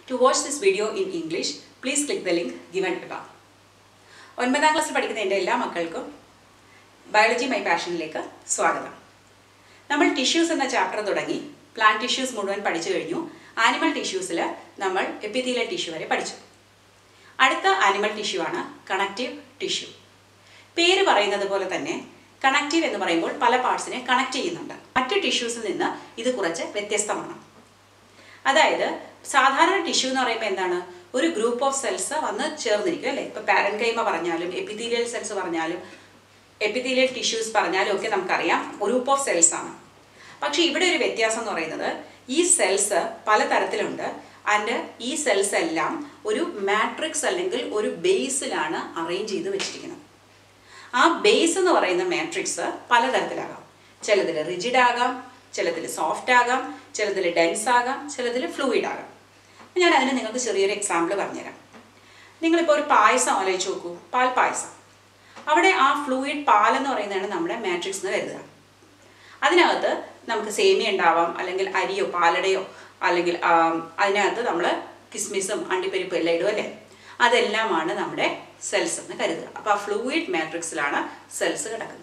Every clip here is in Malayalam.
To watch this video in English, please click the link given above. ഒൻപതാം ക്ലാസ്സിൽ പഠിക്കുന്ന എൻ്റെ എല്ലാ മക്കൾക്കും ബയോളജി മൈ പാഷനിലേക്ക് സ്വാഗതം നമ്മൾ ടിഷ്യൂസ് എന്ന ചാപ്റ്റർ തുടങ്ങി പ്ലാന്റ് ടിഷ്യൂസ് മുഴുവൻ പഠിച്ചു കഴിഞ്ഞു ആനിമൽ ടിഷ്യൂസിൽ നമ്മൾ എപ്പിത്തീലിയൽ ടിഷ്യൂ വരെ പഠിച്ചു അടുത്ത ആനിമൽ ടിഷ്യൂ ആണ് കണക്റ്റീവ് ടിഷ്യൂ പേര് പറയുന്നത് പോലെ തന്നെ കണക്റ്റീവ് എന്ന് പറയുമ്പോൾ പല പാർട്സിനെ കണക്ട് ചെയ്യുന്നുണ്ട് മറ്റു ടിഷ്യൂസിൽ നിന്ന് ഇത് കുറച്ച് വ്യത്യസ്തമാണ് അതായത് സാധാരണ ടിഷ്യൂ എന്ന് പറയുമ്പോൾ എന്താണ് ഒരു ഗ്രൂപ്പ് ഓഫ് സെൽസ് വന്ന് ചേർന്നിരിക്കും അല്ലേ ഇപ്പൊ പാരൻകൈമ പറഞ്ഞാലും എപ്പിത്തീലിയൽ സെൽസ് പറഞ്ഞാലും എപ്പിത്തീലിയൽ ടിഷ്യൂസ് പറഞ്ഞാലും ഒക്കെ നമുക്കറിയാം ഗ്രൂപ്പ് ഓഫ് സെൽസ് ആണ് പക്ഷെ ഇവിടെ ഒരു വ്യത്യാസം എന്ന് പറയുന്നത് ഈ സെൽസ് പലതരത്തിലുണ്ട് ആൻഡ് ഈ സെൽസ് എല്ലാം ഒരു മാട്രിക്സ് അല്ലെങ്കിൽ ഒരു ബേസിലാണ് അറേഞ്ച് ചെയ്ത് വെച്ചിരിക്കുന്നത് ആ ബേസ് എന്ന് പറയുന്ന മാട്രിക്സ് പലതരത്തിലാകാം ചിലതിൽ റിജിഡ് ആകാം ചിലതിൽ സോഫ്റ്റ് ആകാം ചിലതിൽ ഡെൻസ് ആകാം ചിലതിൽ ഫ്ലൂയിഡ് ആകാം ഞാൻ അതിന് നിങ്ങൾക്ക് ചെറിയൊരു എക്സാമ്പിൾ പറഞ്ഞുതരാം നിങ്ങളിപ്പോൾ ഒരു പായസം ആലോചിച്ച് നോക്കൂ പാൽ പായസം അവിടെ ആ ഫ്ലൂയിഡ് പാലെന്ന് പറയുന്നതാണ് നമ്മുടെ മാട്രിക്സ് എന്ന് കരുതുക അതിനകത്ത് നമുക്ക് സേമിയ ഉണ്ടാവാം അല്ലെങ്കിൽ അരിയോ പാലടയോ അല്ലെങ്കിൽ അതിനകത്ത് നമ്മൾ കിസ്മിസും അണ്ടിപ്പരിപ്പും എല്ലാം ഇടും അല്ലേ അതെല്ലാമാണ് നമ്മുടെ സെൽസ് എന്ന് കരുതുക അപ്പോൾ ആ ഫ്ലൂയിഡ് മാട്രിക്സിലാണ് സെൽസ് കിടക്കുന്നത്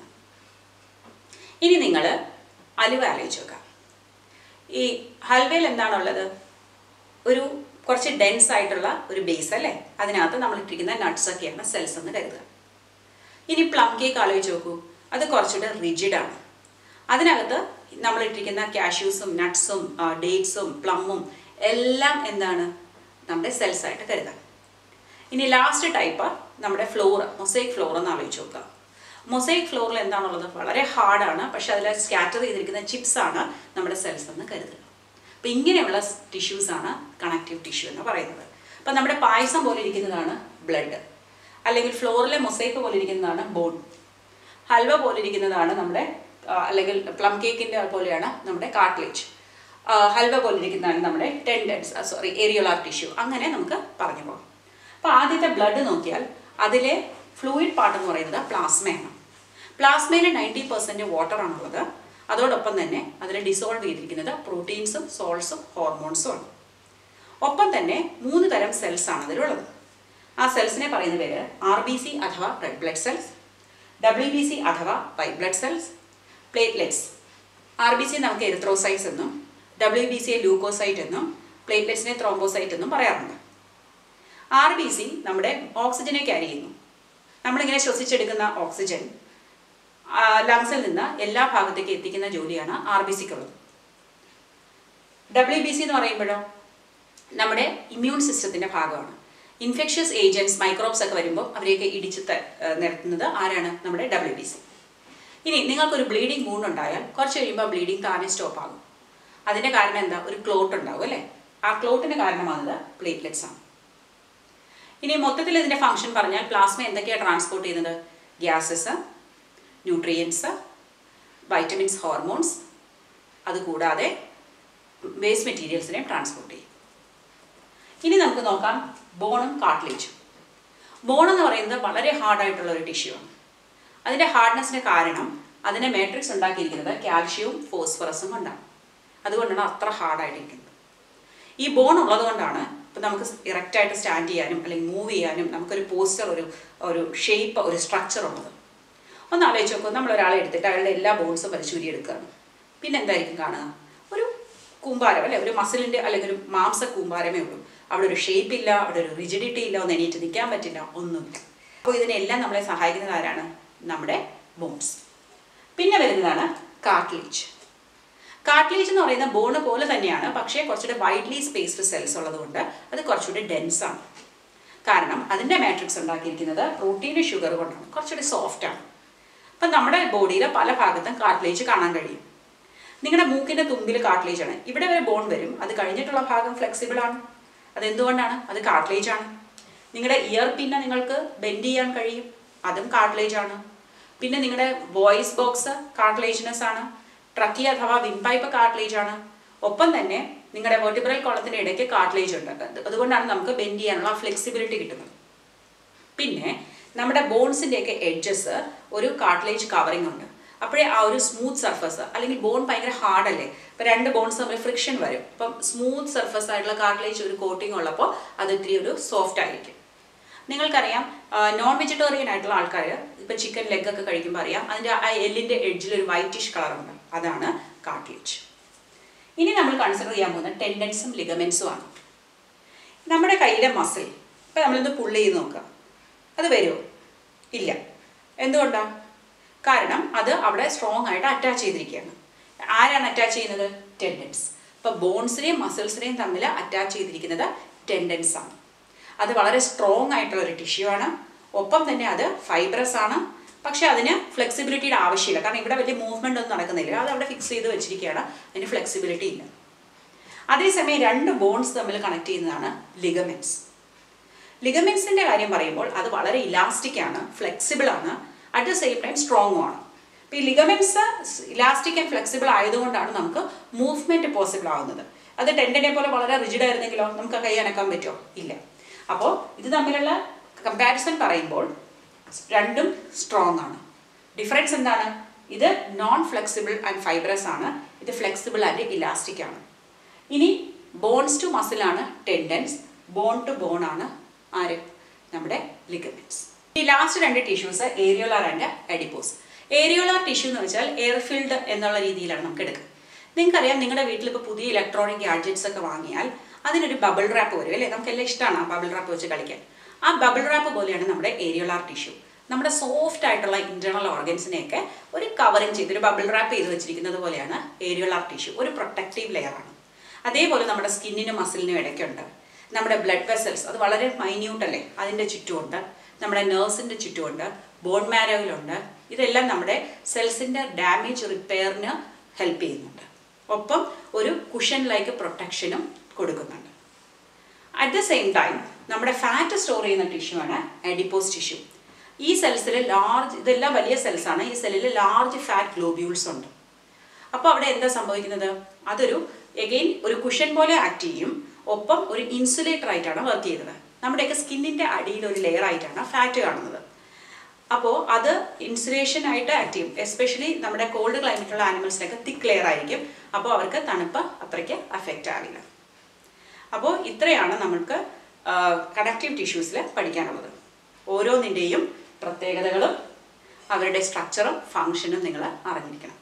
ഇനി നിങ്ങൾ അലുവ ആലോചിച്ച് നോക്കാം ഈ ഹൽവയിൽ എന്താണുള്ളത് ഒരു കുറച്ച് ഡെൻസ് ആയിട്ടുള്ള ഒരു ബേസ് അല്ലേ അതിനകത്ത് നമ്മൾ ഇട്ടിരിക്കുന്ന നട്ട്സ് ഒക്കെയാണ് സെൽസ് എന്ന് കരുതുക ഇനി പ്ലം കേക്ക് ആലോചിച്ച് നോക്കൂ അത് കുറച്ചുകൂടെ റിജിഡ് ആണ് അതിനകത്ത് നമ്മൾ ഇട്ടിരിക്കുന്ന കാഷ്യൂസും നട്ട്സും ഡേറ്റ്സും പ്ലമ്മും എല്ലാം എന്താണ് നമ്മുടെ സെൽസ് ആയിട്ട് കരുതാം ഇനി ലാസ്റ്റ് ടൈപ്പ് നമ്മുടെ ഫ്ലോർ മൊസൈക്ക് ഫ്ലോർ എന്ന് ആലോചിച്ച് നോക്കുക മൊസൈക്ക് ഫ്ലോറിൽ എന്താണുള്ളത് വളരെ ഹാർഡാണ് പക്ഷെ അതിൽ സ്കാറ്റർ ചെയ്തിരിക്കുന്ന ചിപ്സ് ആണ് നമ്മുടെ സെൽസ് എന്ന് കരുതുക അപ്പം ഇങ്ങനെയുള്ള ടിഷ്യൂസ് ആണ് കണക്റ്റീവ് ടിഷ്യൂ എന്ന് പറയുന്നത് അപ്പം നമ്മുടെ പായസം പോലെ ഇരിക്കുന്നതാണ് ബ്ലഡ് അല്ലെങ്കിൽ ഫ്ലോറിലെ മൊസൈക്ക് പോലെ ഇരിക്കുന്നതാണ് ബോൺ ഹൽവ പോലെ ഇരിക്കുന്നതാണ് നമ്മുടെ അല്ലെങ്കിൽ പ്ലം കേക്കിൻ്റെ പോലെയാണ് നമ്മുടെ കാട്ട്ലേജ് ഹൽവ പോലെ ഇരിക്കുന്നതാണ് നമ്മുടെ ടെൻഡൻസ് സോറി ഏരിയോളാർ ടിഷ്യൂ അങ്ങനെ നമുക്ക് പറഞ്ഞു പോകാം അപ്പോൾ ആദ്യത്തെ ബ്ലഡ് നോക്കിയാൽ അതിലെ ഫ്ലൂയിഡ് പാർട്ട് എന്ന് പറയുന്നത് പ്ലാസ്മയാണ് പ്ലാസ്മയിൽ നയൻറ്റി പെർസെൻറ്റ് വാട്ടറാണുള്ളത് അതോടൊപ്പം തന്നെ അതിൽ ഡിസോൾവ് ചെയ്തിരിക്കുന്നത് പ്രോട്ടീൻസും സോൾട്സും ഹോർമോൺസും ആണ് ഒപ്പം തന്നെ മൂന്ന് തരം സെൽസ് ആണ് അതിലുള്ളത് ആ സെൽസിനെ പറയുന്ന പേര് ആർ ബി സി അഥവാ red blood cells W B C അഥവാ white blood cells platelets R B C നമുക്ക് എറിത്രോസൈറ്റ്സ് എന്നും ഡബ്ല്യു ബി സിയെ ലൂക്കോസൈറ്റ് എന്നും പ്ലേറ്റ്ലെറ്റ്സിനെ ത്രോംബോസൈറ്റ് എന്നും പറയാറുണ്ട് ആർ ബി സി നമ്മുടെ ഓക്സിജനെ ക്യാരി ചെയ്യുന്നു നമ്മളിങ്ങനെ ശ്വസിച്ചെടുക്കുന്ന ഓക്സിജൻ ലങ്സിൽ നിന്ന് എല്ലാ ഭാഗത്തേക്ക് എത്തിക്കുന്ന ജോലിയാണ് ആർ ബി സിക്കുള്ളത് ഡബ്ല്യു ബി സി എന്ന് പറയുമ്പോഴോ നമ്മുടെ ഇമ്മ്യൂൺ സിസ്റ്റത്തിൻ്റെ ഭാഗമാണ് ഇൻഫെക്ഷ്യസ് ഏജൻസ് മൈക്രോബ്സ് ഒക്കെ വരുമ്പോൾ അവരെയൊക്കെ ഇടിച്ച് നിരത്തുന്നത് ആരാണ് നമ്മുടെ ഡബ്ല്യു ബി സി ഇനി നിങ്ങൾക്കൊരു ബ്ലീഡിങ് വൂണ്ട് ഉണ്ടായാൽ കുറച്ച് കഴിയുമ്പോൾ ബ്ലീഡിങ് താനെ സ്റ്റോപ്പ് ആകും അതിൻ്റെ കാരണം എന്താ ഒരു ക്ലോട്ട് ഉണ്ടാവും അല്ലേ ആ ക്ലോട്ടിന് കാരണമാകുന്നത് പ്ലേറ്റ്ലെറ്റ്സ് ആണ് ഇനി മൊത്തത്തിൽ ഇതിൻ്റെ ഫംഗ്ഷൻ പറഞ്ഞാൽ പ്ലാസ്മ എന്തൊക്കെയാണ് ട്രാൻസ്പോർട്ട് ചെയ്യുന്നത് ഗ്യാസസ് ന്യൂട്രിയൻസ് വൈറ്റമിൻസ് ഹോർമോൺസ് അതുകൂടാതെ വേസ്റ്റ് മെറ്റീരിയൽസിനെയും ട്രാൻസ്പോർട്ട് ചെയ്യും ഇനി നമുക്ക് നോക്കാം ബോണും കാട്ട്ലേജും ബോൺ എന്ന് പറയുന്നത് വളരെ ഹാർഡായിട്ടുള്ള ഒരു ടിഷ്യൂ ആണ് അതിൻ്റെ ഹാർഡ്നെസ്സിന് കാരണം അതിൻ്റെ മാട്രിക്സ് ഉണ്ടാക്കിയിരിക്കുന്നത് കാൽഷ്യവും ഫോസ്ഫറസും കൊണ്ടാണ് അതുകൊണ്ടാണ് അത്ര ഹാർഡായിട്ടിരിക്കുന്നത് ഈ ബോൺ ഉള്ളത് കൊണ്ടാണ് ഇപ്പം നമുക്ക് ഇറക്റ്റായിട്ട് സ്റ്റാൻഡ് ചെയ്യാനും അല്ലെങ്കിൽ മൂവ് ചെയ്യാനും നമുക്കൊരു പോസ്റ്റർ ഒരു ഒരു ഷേപ്പ് ഒരു സ്ട്രക്ചർ ഉള്ളത് ഒന്ന് ആലോചിച്ച് നോക്കും നമ്മൾ ഒരാളെ എടുത്തിട്ട് അയാളുടെ എല്ലാ ബോൺസും പരിശൂരി എടുക്കുകയാണ് പിന്നെ എന്തായിരിക്കും കാണുക ഒരു കൂമ്പാരം അല്ലെ ഒരു മസിലിൻ്റെ അല്ലെങ്കിൽ ഒരു മാംസ കൂമ്പാരമേ ഉള്ളൂ അവിടെ ഒരു ഷേപ്പ് ഇല്ല അവിടെ ഒരു റിജിഡിറ്റി ഇല്ല ഒന്ന് എണീറ്റ് നിൽക്കാൻ പറ്റില്ല ഒന്നുമില്ല അപ്പോൾ ഇതിനെല്ലാം നമ്മളെ സഹായിക്കുന്നത് ആരാണ് നമ്മുടെ ബോൺസ് പിന്നെ വരുന്നതാണ് കാർട്ട്ലേജ് കാർട്ട്ലേജ് എന്ന് പറയുന്ന ബോണ് പോലെ തന്നെയാണ് പക്ഷേ കുറച്ചുകൂടെ വൈഡ്ലി സ്പേസ്ഡ് സെൽസ് ഉള്ളതുകൊണ്ട് അത് കുറച്ചുകൂടി ഡെൻസ് ആണ് കാരണം അതിൻ്റെ മാട്രിക്സ് ഉണ്ടാക്കിയിരിക്കുന്നത് പ്രോട്ടീൻ ഷുഗർ കൊണ്ടാണ് കുറച്ചുകൂടി സോഫ്റ്റ് ആണ് അപ്പം നമ്മുടെ ബോഡിയിലെ പല ഭാഗത്തും കാർട്ട്ലേജ് കാണാൻ കഴിയും നിങ്ങളുടെ മൂക്കിൻ്റെ തുമ്പിൽ കാർട്ട്ലേജ് ആണ് ഇവിടെ വരെ ബോൺ വരും അത് കഴിഞ്ഞിട്ടുള്ള ഭാഗം ഫ്ലെക്സിബിൾ ആണ് അതെന്തുകൊണ്ടാണ് അത് കാർട്ട്ലേജ് ആണ് നിങ്ങളുടെ ഇയർ പിന്നെ നിങ്ങൾക്ക് ബെൻഡ് ചെയ്യാൻ കഴിയും അതും കാർട്ട്ലേജ് ആണ് പിന്നെ നിങ്ങളുടെ വോയിസ് ബോക്സ് കാർട്ട്ലേജിനസ് ആണ് ട്രക്കി അഥവാ വിൻപൈപ്പ് കാർട്ട്ലേജ് ആണ് ഒപ്പം തന്നെ നിങ്ങളുടെ വെർട്ടിബ്രൽ കോളത്തിൻ്റെ ഇടയ്ക്ക് കാർട്ട്ലേജ് ഉണ്ട് അതുകൊണ്ടാണ് നമുക്ക് ബെൻഡ് ചെയ്യാനുള്ള ഫ്ലെക്സിബിലിറ്റി കിട്ടുന്നത് പിന്നെ നമ്മുടെ ബോൺസിൻ്റെയൊക്കെ എഡ്ജസ് ഒരു കാർട്ട്ലേജ് കവറിംഗ് ഉണ്ട് അപ്പോഴേ ആ ഒരു സ്മൂത്ത് സർഫസ് അല്ലെങ്കിൽ ബോൺ ഭയങ്കര ഹാർഡല്ലേ ഇപ്പം രണ്ട് ബോൺസ് തമ്മിൽ ഫ്രിക്ഷൻ വരും അപ്പം സ്മൂത്ത് സർഫസ് ആയിട്ടുള്ള കാർട്ടിലേജ് ഒരു കോട്ടിംഗ് ഉള്ളപ്പോൾ അത് ഇത്തിരി ഒരു സോഫ്റ്റ് ആയിരിക്കും നിങ്ങൾക്കറിയാം നോൺ വെജിറ്റേറിയൻ ആയിട്ടുള്ള ആൾക്കാർ ഇപ്പം ചിക്കൻ ലെഗ് ഒക്കെ കഴിക്കുമ്പോൾ അറിയാം അതിൻ്റെ ആ എല്ലിൻ്റെ എഡ്ജിൽ ഒരു വൈറ്റിഷ് കളറുണ്ട് അതാണ് കാർട്ടിലേജ് ഇനി നമ്മൾ കൺസിഡർ ചെയ്യാൻ പോകുന്ന ടെൻഡൻസും ലിഗമെൻസും ആണ് നമ്മുടെ കയ്യിലെ മസിൽ ഇപ്പം നമ്മളിന്ന് പുള്ളി ചെയ്ത് നോക്കുക അത് വരുമോ ഇല്ല എന്തുകൊണ്ടാണ് കാരണം അത് അവിടെ സ്ട്രോങ് ആയിട്ട് അറ്റാച്ച് ചെയ്തിരിക്കുകയാണ് ആരാണ് അറ്റാച്ച് ചെയ്യുന്നത് ടെൻഡൻസ് ഇപ്പോൾ ബോൺസിനെയും മസിൽസിനെയും തമ്മിൽ അറ്റാച്ച് ചെയ്തിരിക്കുന്നത് ടെൻഡൻസ് ആണ് അത് വളരെ സ്ട്രോങ് ആയിട്ടുള്ള ഒരു ടിഷ്യൂ ആണ് ഒപ്പം തന്നെ അത് ഫൈബ്രസ് ആണ് പക്ഷെ അതിന് ഫ്ലെക്സിബിലിറ്റിയുടെ ആവശ്യമില്ല കാരണം ഇവിടെ വലിയ മൂവ്മെൻ്റ് ഒന്നും നടക്കുന്നില്ല അത് അവിടെ ഫിക്സ് ചെയ്ത് വെച്ചിരിക്കുകയാണ് അതിന് ഫ്ലെക്സിബിലിറ്റി ഇല്ല അതേസമയം രണ്ട് ബോൺസ് തമ്മിൽ കണക്ട് ചെയ്യുന്നതാണ് ലിഗമെൻറ്റ്സ് ലിഗമെൻസിൻ്റെ കാര്യം പറയുമ്പോൾ അത് വളരെ ഇലാസ്റ്റിക് ആണ് ഫ്ലെക്സിബിൾ ആണ് അറ്റ് ദ സെയിം ടൈം സ്ട്രോങ്ങും ആണ് അപ്പോൾ ഈ ലിഗമെൻസ് ഇലാസ്റ്റിക് ആൻഡ് ഫ്ലെക്സിബിൾ ആയതുകൊണ്ടാണ് നമുക്ക് മൂവ്മെൻറ്റ് പോസിബിൾ ആവുന്നത് അത് ടെൻഡനെ പോലെ വളരെ റിജിഡ് ആയിരുന്നെങ്കിലോ നമുക്ക് കൈ അനക്കാൻ പറ്റുമോ ഇല്ല അപ്പോൾ ഇത് തമ്മിലുള്ള കമ്പാരിസൺ പറയുമ്പോൾ രണ്ടും സ്ട്രോങ് ആണ് ഡിഫറൻസ് എന്താണ് ഇത് നോൺ ഫ്ലെക്സിബിൾ ആൻഡ് ഫൈബ്രസ് ആണ് ഇത് ഫ്ലെക്സിബിൾ ആൻഡ് ഇലാസ്റ്റിക് ആണ് ഇനി ബോൺസ് ടു മസിലാണ് ടെൻഡൻസ് ബോൺ ടു ബോൺ ആണ് ആര് നമ്മുടെ ലിഗമെന്റ്സ് ഈ ലാസ്റ്റ് രണ്ട് tissues areolar and adipose areolar tissue എന്ന് വെച്ചാൽ എയർഫിൽഡ് എന്നുള്ള രീതിയിലാണ് നമുക്ക് എടുക്കുക നിങ്ങൾക്കറിയാം നിങ്ങളുടെ വീട്ടിൽ ഇപ്പോൾ പുതിയ ഇലക്ട്രോണിക് ഗാഡ്ജറ്റ്സ് ഒക്കെ വാങ്ങിയാൽ അതിനൊരു ബബിൾ റാപ്പ് വരും അല്ലേ നമുക്കെല്ലാം ഇഷ്ടമാണ് ആ ബബിൾ റാപ്പ് വെച്ച് കളിക്കാൻ ആ ബബിൾ റാപ്പ് പോലെയാണ് നമ്മുടെ ഏരിയോലാർ ടിഷ്യൂ നമ്മുടെ സോഫ്റ്റ് ആയിട്ടുള്ള ഇന്റേണൽ ഓർഗൻസിനെയൊക്കെ ഒരു കവറിങ് ചെയ്ത് ഒരു ബബിൾ റാപ്പ് ചെയ്ത് വെച്ചിരിക്കുന്നത് പോലെയാണ് ഏരിയോലാർ ടിഷ്യൂ ഒരു പ്രൊട്ടക്റ്റീവ് ലെയർ ആണ് അതേപോലെ നമ്മുടെ സ്കിന്നിനും മസിലിനും ഇടയ്ക്കുണ്ട് നമ്മുടെ ബ്ലഡ് വെസൽസ് അത് വളരെ മൈന്യൂട്ട് അല്ലേ അതിൻ്റെ ചുറ്റുമുണ്ട് നമ്മുടെ നേഴ്സിൻ്റെ ചുറ്റുമുണ്ട് ബോൺ മാരോയിലുണ്ട് ഇതെല്ലാം നമ്മുടെ സെൽസിൻ്റെ ഡാമേജ് റിപ്പയറിന് ഹെൽപ്പ് ചെയ്യുന്നുണ്ട് ഒപ്പം ഒരു കുഷൻ ലൈക്ക് പ്രൊട്ടക്ഷനും കൊടുക്കുന്നുണ്ട് അറ്റ് ദ സെയിം ടൈം നമ്മുടെ ഫാറ്റ് സ്റ്റോർ ചെയ്യുന്ന ടിഷ്യൂ ആണ് എഡിപ്പോസ് ടിഷ്യൂ ഈ സെൽസിൽ ലാർജ് ഇതെല്ലാം വലിയ സെൽസ് ആണ് ഈ സെല്ലിൽ ലാർജ് ഫാറ്റ് ഗ്ലോബ്യൂൾസ് ഉണ്ട് അപ്പോൾ അവിടെ എന്താ സംഭവിക്കുന്നത് അതൊരു എഗെയിൻ ഒരു കുഷൻ പോലെ ആക്ട് ചെയ്യും ഒപ്പം ഒരു ഇൻസുലേറ്റർ ആയിട്ടാണ് വർക്ക് ചെയ്യുന്നത് നമ്മുടെയൊക്കെ സ്കിന്നിൻ്റെ അടിയിൽ ഒരു ലെയർ ആയിട്ടാണ് ഫാറ്റ് കാണുന്നത് അപ്പോൾ അത് ഇൻസുലേഷൻ ആയിട്ട് ആക്ട് ചെയ്യും എസ്പെഷ്യലി നമ്മുടെ കോൾഡ് ക്ലൈമറ്റുള്ള ആനിമൽസിനൊക്കെ തിക്ക് ലെയർ ആയിരിക്കും അപ്പോൾ അവർക്ക് തണുപ്പ് അത്രയ്ക്ക് അഫക്റ്റ് ആവില്ല അപ്പോൾ ഇത്രയാണ് നമ്മൾക്ക് കണക്റ്റീവ് ടിഷ്യൂസിൽ പഠിക്കാനുള്ളത് ഓരോന്നിൻ്റെയും പ്രത്യേകതകളും അവരുടെ സ്ട്രക്ചറും ഫങ്ഷനും നിങ്ങൾ അറിഞ്ഞിരിക്കണം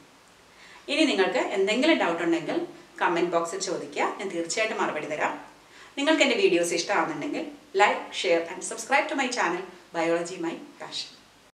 ഇനി നിങ്ങൾക്ക് എന്തെങ്കിലും ഡൗട്ട് ഉണ്ടെങ്കിൽ കമൻറ്റ് ബോക്സിൽ ചോദിക്കുക ഞാൻ തീർച്ചയായിട്ടും മറുപടി തരാം നിങ്ങൾക്ക് എൻ്റെ വീഡിയോസ് ഇഷ്ടമാകുന്നുണ്ടെങ്കിൽ like share and subscribe to my channel biology my passion